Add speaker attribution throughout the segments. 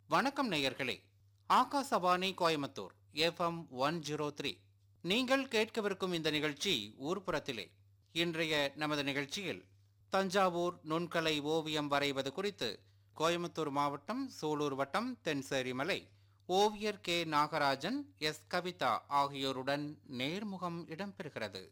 Speaker 1: வணக்கம் நேயர்களே Akashvani Coimbatore FM one zero three நீங்கள் கேட்கவிருக்கும் இந்த நிகழ்ச்சி ஊர்ப்புறத்திலே இன்றைய நமது நிகழ்ச்சியில் தஞ்சாவூர் நுண்கலை ஓவியம் வரைவது குறித்து கோயம்புத்தூர் மாவட்டம் சூலூர் வட்டம் தென்சேரிமலை ஓவியர் கே நாகராஜன் எஸ் கவிதா ஆகியோருடன் நேர்முகம் இடம்பெறுகிறது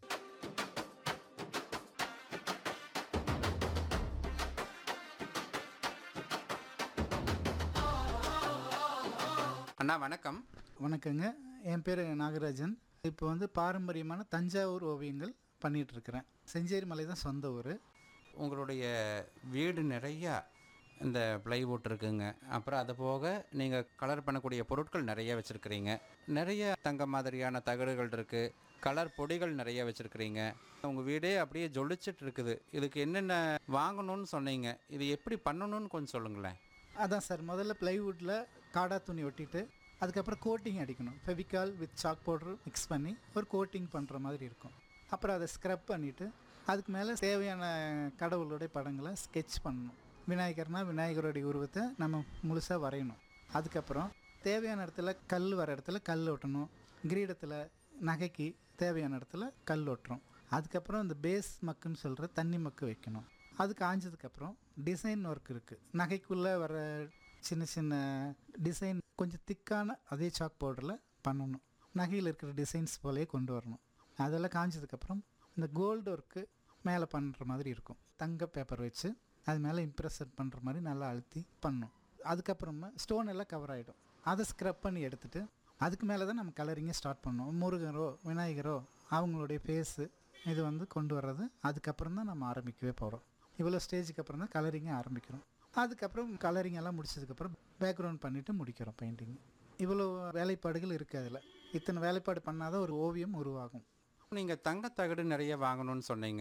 Speaker 1: அண்ணா வணக்கம்
Speaker 2: வணக்கங்க என் பேர் நாகராஜன் இப்போ வந்து பாரம்பரியமான தஞ்சாவூர் ஓவியங்கள் பண்ணிட்டு இருக்கிறேன் செஞ்சேரி மலை தான் சொந்த ஊர்
Speaker 1: உங்களுடைய வீடு நிறையா இந்த பிளைவுட் இருக்குங்க அப்புறம் அது போக நீங்கள் கலர் பண்ணக்கூடிய பொருட்கள் நிறைய வச்சுருக்கிறீங்க நிறைய தங்க மாதிரியான தகடுகள் இருக்குது கலர் பொடிகள் நிறைய வச்சுருக்கிறீங்க உங்கள் வீடே அப்படியே ஜொலிச்சிட்டு இருக்குது இதுக்கு என்னென்ன வாங்கணும்னு சொன்னீங்க இது எப்படி பண்ணணும்னு கொஞ்சம் சொல்லுங்களேன்
Speaker 2: அதான் சார் முதல்ல பிளைவுட்டில் காடா துணி ஒட்டிட்டு அதுக்கப்புறம் கோட்டிங் அடிக்கணும் Fevicol with chalk powder mix பண்ணி ஒரு கோட்டிங் பண்ணுற மாதிரி இருக்கும் அப்புறம் அதை ஸ்க்ரப் பண்ணிவிட்டு அதுக்கு மேலே தேவையான கடவுளுடைய படங்களை ஸ்கெட்ச் பண்ணணும் விநாயகர்னா விநாயகருடைய உருவத்தை நம்ம முழுசாக வரையணும் அதுக்கப்புறம் தேவையான இடத்துல கல் வர இடத்துல கல் ஒட்டணும் கிரீடத்தில் நகைக்கு தேவையான இடத்துல கல் ஒட்டுறோம் அதுக்கப்புறம் இந்த பேஸ் மக்குன்னு சொல்கிற தண்ணி மக்கு வைக்கணும் அது காஞ்சதுக்கப்புறம் டிசைன் ஒர்க் இருக்குது நகைக்குள்ளே வர சின்ன சின்ன டிசைன் கொஞ்சம் திக்கான அதே சாக் பவுடரில் பண்ணணும் நகையில் இருக்கிற டிசைன்ஸ் போலயே கொண்டு வரணும் அதெல்லாம் காஞ்சதுக்கப்புறம் இந்த கோல்டு ஒர்க்கு மேலே பண்ணுற மாதிரி இருக்கும் தங்க பேப்பர் வச்சு அது மேலே இம்ப்ரெஷன் பண்ணுற மாதிரி நல்லா அழுத்தி பண்ணணும் அதுக்கப்புறமா ஸ்டோன் எல்லாம் கவர் ஆகிடும் அதை ஸ்க்ரப் பண்ணி எடுத்துட்டு அதுக்கு மேலே தான் நம்ம கலரிங்கே ஸ்டார்ட் பண்ணணும் முருகரோ விநாயகரோ அவங்களுடைய ஃபேஸு இது வந்து கொண்டு வர்றது அதுக்கப்புறம் தான் நம்ம ஆரம்பிக்கவே போகிறோம் இவ்வளோ ஸ்டேஜுக்கு அப்புறம் தான் கலரிங்கே ஆரம்பிக்கிறோம் அதுக்கப்புறம் கலரிங் எல்லாம் முடிச்சதுக்கப்புறம் பேக்ரவுண்ட் பண்ணிவிட்டு முடிக்கிறோம் பெயிண்டிங் இவ்வளோ வேலைப்பாடுகள் இருக்குது அதில் இத்தனை வேலைப்பாடு பண்ணாதான் ஒரு ஓவியம் உருவாகும்
Speaker 1: நீங்கள் தங்கத்தகடு நிறைய வாங்கணும்னு சொன்னீங்க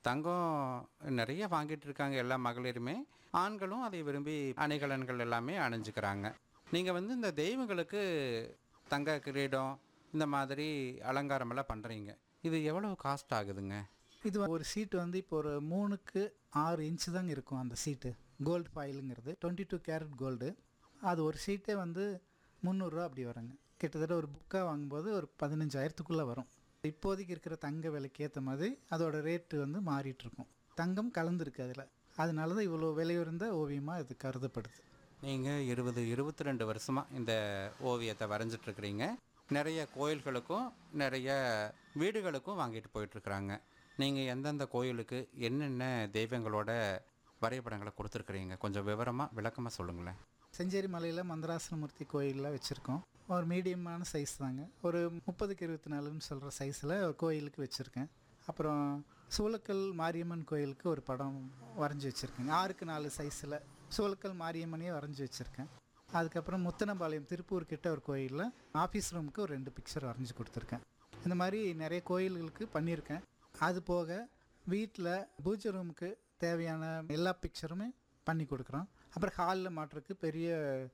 Speaker 1: தங்கம் நிறைய வாங்கிட்டு இருக்காங்க எல்லா மகளிருமே ஆண்களும் அதை விரும்பி அணிகலன்கள் எல்லாமே அணிஞ்சுக்கிறாங்க நீங்கள் வந்து இந்த தெய்வங்களுக்கு தங்க கிரீடம் இந்த மாதிரி அலங்காரமெல்லாம் பண்ணுறீங்க இது எவ்வளவு காஸ்ட் ஆகுதுங்க
Speaker 2: இது ஒரு சீட்டு வந்து இப்போ ஒரு மூணுக்கு ஆறு இன்ச்சு தாங்க இருக்கும் அந்த சீட்டு கோல்டு ஃபாயிலுங்கிறது டுவெண்ட்டி டூ கேரட் கோல்டு அது ஒரு சீட்டே வந்து முந்நூறுரூவா அப்படி வருங்க கிட்டத்தட்ட ஒரு புக்காக வாங்கும்போது ஒரு பதினஞ்சாயிரத்துக்குள்ளே வரும் இப்போதைக்கு இருக்கிற தங்க விலைக்கு ஏற்ற மாதிரி அதோட ரேட்டு வந்து மாறிட்டு இருக்கும் தங்கம் கலந்துருக்கு அதில் அதனால தான் இவ்வளோ விலையுறந்த ஓவியமாக இது கருதப்படுது
Speaker 1: நீங்கள் இருபது இருபத்தி ரெண்டு வருஷமாக இந்த ஓவியத்தை வரைஞ்சிட்ருக்கிறீங்க நிறைய கோயில்களுக்கும் நிறைய வீடுகளுக்கும் வாங்கிட்டு போயிட்டுருக்குறாங்க நீங்கள் எந்தெந்த கோயிலுக்கு என்னென்ன தெய்வங்களோட வரைபடங்களை கொடுத்துருக்குறீங்க கொஞ்சம் விவரமாக விளக்கமாக சொல்லுங்களேன்
Speaker 2: செஞ்சேரி மலையில் மந்திராசனமூர்த்தி கோயிலில் வச்சுருக்கோம் ஒரு மீடியமான சைஸ் தாங்க ஒரு முப்பதுக்கு இருபத்தி நாலுன்னு சொல்கிற சைஸில் ஒரு கோயிலுக்கு வச்சுருக்கேன் அப்புறம் சூளக்கல் மாரியம்மன் கோயிலுக்கு ஒரு படம் வரைஞ்சி வச்சுருக்கேங்க ஆறுக்கு நாலு சைஸில் சூளக்கல் மாரியம்மனையே வரைஞ்சி வச்சுருக்கேன் அதுக்கப்புறம் முத்தனபாளையம் திருப்பூர் கிட்ட ஒரு கோயிலில் ஆஃபீஸ் ரூமுக்கு ஒரு ரெண்டு பிக்சர் வரைஞ்சி கொடுத்துருக்கேன் இந்த மாதிரி நிறைய கோயில்களுக்கு பண்ணியிருக்கேன் அது போக வீட்டில் பூஜை ரூமுக்கு தேவையான எல்லா பிக்சருமே பண்ணி கொடுக்குறோம் அப்புறம் ஹாலில் மாட்டுறதுக்கு பெரிய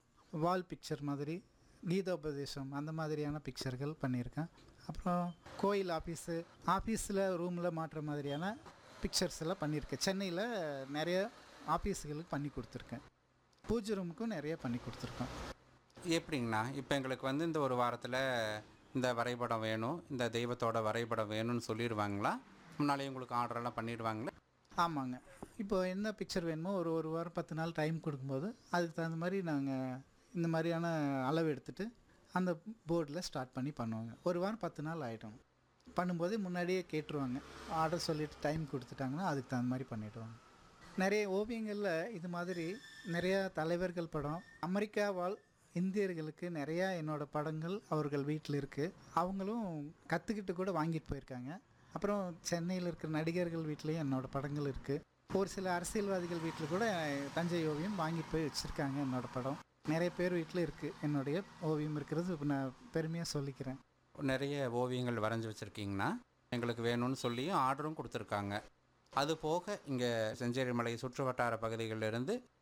Speaker 2: வால் பிக்சர் மாதிரி கீதோபதேசம் அந்த மாதிரியான பிக்சர்கள் பண்ணியிருக்கேன் அப்புறம் கோயில் ஆஃபீஸு ஆஃபீஸில் ரூமில் மாட்டுற மாதிரியான பிக்சர்ஸ் எல்லாம் பண்ணியிருக்கேன் சென்னையில் நிறைய ஆஃபீஸுகளுக்கு பண்ணி கொடுத்துருக்கேன் பூஜை ரூமுக்கும் நிறைய பண்ணி கொடுத்துருக்கோம்
Speaker 1: எப்படிங்கண்ணா இப்போ எங்களுக்கு வந்து இந்த ஒரு வாரத்தில் இந்த வரைபடம் வேணும் இந்த தெய்வத்தோட வரைபடம் வேணும்னு சொல்லிடுவாங்களா முன்னாலே உங்களுக்கு ஆர்டரெல்லாம் பண்ணிடுவாங்களா
Speaker 2: ஆமாங்க இப்போ என்ன பிக்சர் வேணுமோ ஒரு ஒரு வாரம் பத்து நாள் டைம் கொடுக்கும்போது அதுக்கு தகுந்த மாதிரி நாங்கள் இந்த மாதிரியான அளவு எடுத்துகிட்டு அந்த போர்டில் ஸ்டார்ட் பண்ணி பண்ணுவாங்க ஒரு வாரம் பத்து நாள் ஆகிடும் பண்ணும்போதே முன்னாடியே கேட்டுருவாங்க ஆர்டர் சொல்லிட்டு டைம் கொடுத்துட்டாங்கன்னா அதுக்கு தகுந்த மாதிரி பண்ணிவிடுவாங்க நிறைய ஓவியங்களில் இது மாதிரி நிறையா தலைவர்கள் படம் அமெரிக்கா வாழ் இந்தியர்களுக்கு நிறையா என்னோடய படங்கள் அவர்கள் வீட்டில் இருக்குது அவங்களும் கற்றுக்கிட்டு கூட வாங்கிட்டு போயிருக்காங்க அப்புறம் சென்னையில் இருக்கிற நடிகர்கள் வீட்லேயும் என்னோடய படங்கள் இருக்குது ஒரு சில அரசியல்வாதிகள் வீட்டில் கூட தஞ்சை ஓவியம் வாங்கிட்டு போய் வச்சுருக்காங்க என்னோடய படம் நிறைய பேர் வீட்டில் இருக்குது என்னுடைய ஓவியம் இருக்கிறது இப்போ நான் பெருமையாக சொல்லிக்கிறேன்
Speaker 1: நிறைய ஓவியங்கள் வரைஞ்சி வச்சுருக்கீங்கன்னா எங்களுக்கு வேணும்னு சொல்லியும் ஆர்டரும் கொடுத்துருக்காங்க அது போக இங்கே செஞ்சேரி மலை சுற்று வட்டார பகுதிகளிலிருந்து